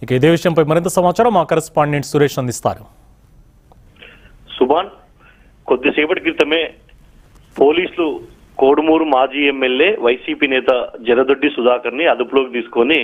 ఇక ఇదే విషయంపై మరింత సమాచారం మా కరెస్పాండెంట్ సురేష్ అందిస్తారు సుభాన్ కొద్దిసేపటి క్రితమే పోలీసులు కోడుమూరు మాజీ ఎమ్మెల్యే వైసీపీ నేత జరదొడ్డి సుధాకర్ ని అదుపులోకి తీసుకొని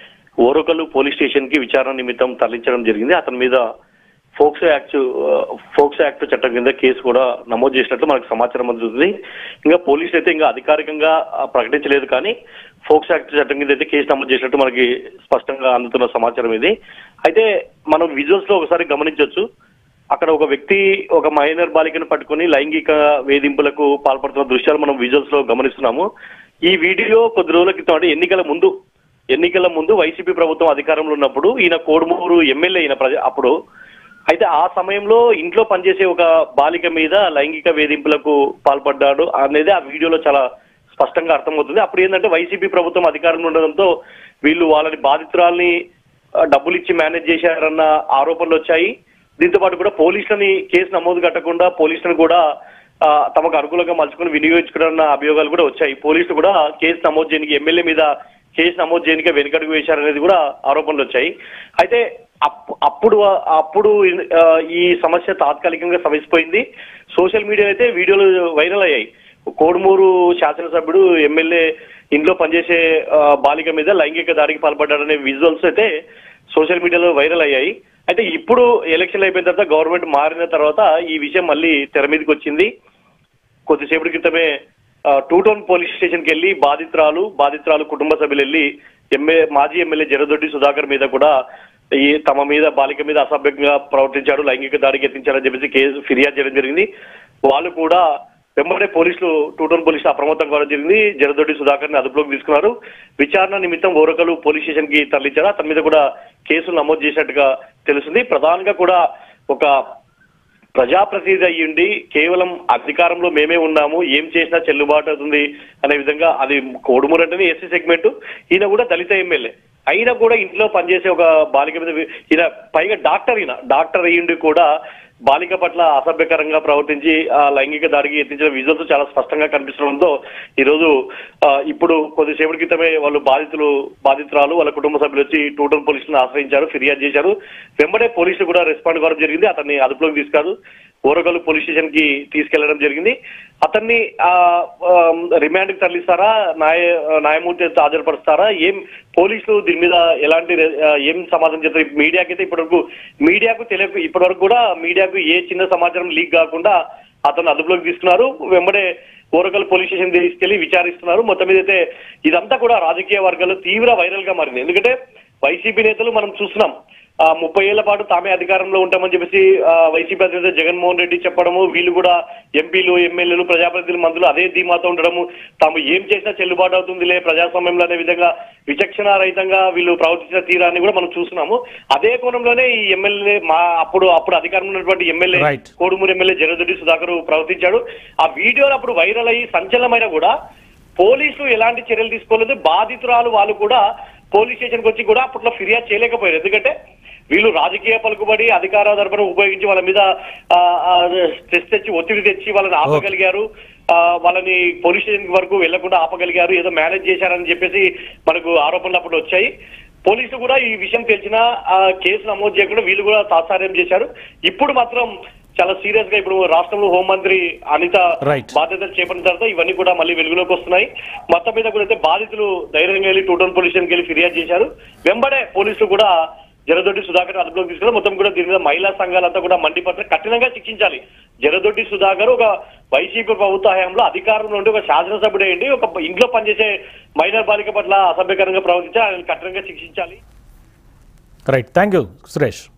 ఓరకలు పోలీస్ స్టేషన్ కి విచారణ నిమిత్తం తరలించడం జరిగింది అతని మీద ఫోక్సో యాక్ట్ ఆ, ఫోక్సో యాక్ట్ చట్టం కింద కేసు కూడా నమోదు చేసినట్లు మనకు సమాచారం అందుతుంది ఇంకా పోలీసులు అయితే ఇంకా అధికారికంగా ఆ, ప్రకటించలేదు కానీ ఫోక్సో యాక్ట్ చట్టం కింద అయితే కేసు నమోదు చేసినట్టు మనకి స్పష్టంగా అందుతున్న సమాచారం ఇది అయితే మనం విజువల్స్ లో ఒకసారి గమనించవచ్చు అక్కడ ఒక వ్యక్తి ఒక మైనర్ బాలికను పట్టుకొని లైంగిక వేధింపులకు పాల్పడుతున్న దృశ్యాలు మనం విజువల్స్ లో గమనిస్తున్నాము ఈ వీడియో కొద్ది రోజుల క్రితం అంటే ఎన్నికల ముందు ఎన్నికల ముందు వైసీపీ ప్రభుత్వం అధికారంలో ఉన్నప్పుడు ఈయన కోడుమూరు ఎమ్మెల్యే అయిన ప్రజ అప్పుడు అయితే ఆ సమయంలో ఇంట్లో పనిచేసే ఒక బాలిక మీద లైంగిక వేధింపులకు పాల్పడ్డాడు అనేది ఆ వీడియోలో చాలా స్పష్టంగా అర్థమవుతుంది అప్పుడు ఏంటంటే వైసీపీ ప్రభుత్వం అధికారంలో ఉండడంతో వీళ్ళు వాళ్ళని బాధితురాల్ని ఆ, డబ్బులు ఇచ్చి మేనేజ్ చేశారన్న ఆరోపణలు వచ్చాయి దీంతో పాటు కూడా పోలీసులని కేసు నమోదు కట్టకుండా పోలీసులను కూడా ఆ, తమకు అనుకూలంగా మలుచుకుని వినియోగించుకున్న అభియోగాలు కూడా వచ్చాయి పోలీసులు కూడా కేసు నమోదు చేయడానికి ఎమ్మెల్యే మీద కేసు నమోదు చేయడానికి వెనుకడుగు వేశారనేది కూడా ఆరోపణలు వచ్చాయి అయితే అప్- అప్పుడు అప్పుడు ఆ, ఈ సమస్య తాత్కాలికంగా సమసిపోయింది సోషల్ మీడియా అయితే వీడియోలు వైరల్ అయ్యాయి కోడుమూరు శాసనసభ్యుడు ఎమ్మెల్యే ఇంట్లో పనిచేసే ఆ, బాలిక మీద లైంగిక దాడికి పాల్పడ్డాడనే విజువల్స్ అయితే సోషల్ మీడియాలో వైరల్ అయ్యాయి అయితే ఇప్పుడు ఎలక్షన్ అయిపోయిన తర్వాత గవర్నమెంట్ మారిన తర్వాత ఈ విషయం మళ్ళీ తెర మీదకి వచ్చింది కొద్దిసేపటి క్రితమే ఆ, టూ టౌన్ పోలీస్ స్టేషన్కి వెళ్ళి బాధితురాలు బాధితురాలు కుటుంబ సభ్యులు వెళ్ళి ఎమ్మె మాజీ ఎమ్మెల్యే జరదొడ్డి సుధాకర్ మీద కూడా ఈ తమ మీద బాలిక మీద అసభ్యంగా ప్రవర్తించాడు లైంగిక దాడికి యత్నించారని చెప్పేసి కేసు ఫిర్యాదు చేయడం జరిగింది వాళ్ళు కూడా వెంబడే పోలీసులు టూ టౌన్ పోలీసులు అప్రమత్తం కావడం జరిగింది జరదొడ్డి సుధాకర్ ని అదుపులోకి తీసుకున్నారు విచారణ నిమిత్తం ఓరకలు పోలీస్ స్టేషన్ కి తరలించారు అతని మీద కూడా కేసులు నమోదు చేసినట్టుగా తెలుస్తుంది ప్రధానంగా కూడా ఒక ప్రజాప్రతినిధి అయ్యుండి కేవలం అధికారంలో మేమే ఉన్నాము ఏం చేసినా చెల్లుబాటు అవుతుంది అనే విధంగా అది కోడుమూరు అంటేనే ఎస్సీ సెగ్మెంట్ ఈయన కూడా దళిత ఎమ్మెల్యే అయినా కూడా ఇంట్లో పనిచేసే ఒక బాలిక మీద వి- ఈయన పైగా డాక్టర్ ఈయన డాక్టర్ అయ్యుండి కూడా బాలిక పట్ల అసభ్యకరంగా ప్రవర్తించి ఆ లైంగిక దాడికి యత్నించిన విజువల్స్ చాలా స్పష్టంగా కనిపిస్తుండడంతో ఈ రోజు ఆ, ఇప్పుడు కొద్దిసేపటి క్రితమే వాళ్ళు బాధితులు బాధితురాలు వాళ్ళ కుటుంబ సభ్యులు వచ్చి టూటల్ పోలీసులను ఆశ్రయించారు ఫిర్యాదు చేశారు వెంబడే పోలీసులు కూడా రెస్పాండ్ కావడం జరిగింది అతన్ని అదుపులోకి తీసుకారు ఓరగల్లు పోలీస్ స్టేషన్ కి తీసుకెళ్లడం జరిగింది అతన్ని ఆ, ఆ, రిమాండ్ కి తరలిస్తారా న్యాయ న్యాయమూర్తి ఎదుట హాజరుపరుస్తారా ఏం పోలీసులు దీని మీద ఎలాంటి రె- ఆ, ఏం సమాధానం చెప్తారు మీడియాకి అయితే ఇప్పటివరకు మీడియాకు తెలియక ఇప్పటివరకు కూడా మీడియాకు ఏ చిన్న సమాచారం లీక్ కాకుండా అతను అదుపులోకి తీసుకున్నారు వెంబడే ఓరకల్ పోలీస్ స్టేషన్ తీసుకెళ్లి విచారిస్తున్నారు మొత్తం మీద అయితే ఇదంతా కూడా రాజకీయ వర్గాల్లో తీవ్ర వైరల్ గా మారింది ఎందుకంటే వైసీపీ నేతలు మనం చూస్తున్నాం ఆ ముప్పై ఏళ్ల పాటు తామే అధికారంలో ఉంటామని చెప్పేసి ఆ, వైసీపీ అధినేత జగన్మోహన్ రెడ్డి చెప్పడము వీళ్ళు కూడా ఎంపీలు ఎమ్మెల్యేలు ప్రజాప్రతినిధులు మంత్రులు అదే ధీమాతో ఉండడము తాము ఏం చేసినా చెల్లుబాటు అవుతుందిలే ప్రజాస్వామ్యంలో అనే విధంగా విచక్షణ రహితంగా వీళ్ళు ప్రవర్తించిన తీరాన్ని కూడా మనం చూస్తున్నాము అదే కోణంలోనే ఈ ఎమ్మెల్యే మా అప్పుడు అప్పుడు అధికారంలో ఉన్నటువంటి MLA Right. Kodumuru MLA Jagadoddi Sudhakar ప్రవర్తించాడు ఆ వీడియోలు అప్పుడు వైరల్ అయ్యి సంచలనమైన కూడా పోలీసులు ఎలాంటి చర్యలు తీసుకోలేదు బాధితురాలు వాళ్ళు కూడా పోలీస్ స్టేషన్కి వచ్చి కూడా అప్పట్లో ఫిర్యాదు చేయలేకపోయారు ఎందుకంటే వీళ్ళు రాజకీయ పలుకుబడి అధికార దర్పణ ఉపయోగించి వాళ్ళ మీద ఆ, ఆ, స్ట్రెస్ తెచ్చి ఒత్తిడి తెచ్చి వాళ్ళని ఆపగలిగారు ఆ, వాళ్ళని పోలీస్ స్టేషన్ వరకు వెళ్లకుండా ఆపగలిగారు ఏదో మేనేజ్ చేశారని చెప్పేసి మనకు ఆరోపణలు అప్పుడు వచ్చాయి పోలీసులు కూడా ఈ విషయం తెలిసిన కేసు నమోదు చేయకుండా వీళ్ళు కూడా తాత్సార్యం చేశారు ఇప్పుడు మాత్రం చాలా సీరియస్ గా ఇప్పుడు రాష్ట్రంలో హోంమంత్రి అనిత Right. బాధ్యతలు చేపట్టిన తర్వాత ఇవన్నీ కూడా మళ్ళీ వెలుగులోకి వస్తున్నాయి మొత్తం మీద కూడా అయితే బాధితులు ధైర్యంగా వెళ్ళి టూ టౌన్ పోలీస్ స్టేషన్కి వెళ్ళి ఫిర్యాదు చేశారు వెంబడే పోలీసులు కూడా జరదొడ్డి సుధాకర్ అదుపులోకి తీసుకుని మొత్తం కూడా దీని మీద మహిళా సంఘాలంతా కూడా మండిపత్ర కఠినంగా శిక్షించాలి జరదొడ్డి సుధాకర్ ఒక వైసీపీ ప్రభుత్వ హయాంలో అధికారంలో ఉండి ఒక శాసనసభ్యుడు అయ్యండి ఒక ఇంట్లో పనిచేసే మైనర్ బాలిక పట్ల అసభ్యకరంగా ప్రవర్తించి ఆయన కఠినంగా శిక్షించాలి రైట్ థ్యాంక్ యూ సురేష్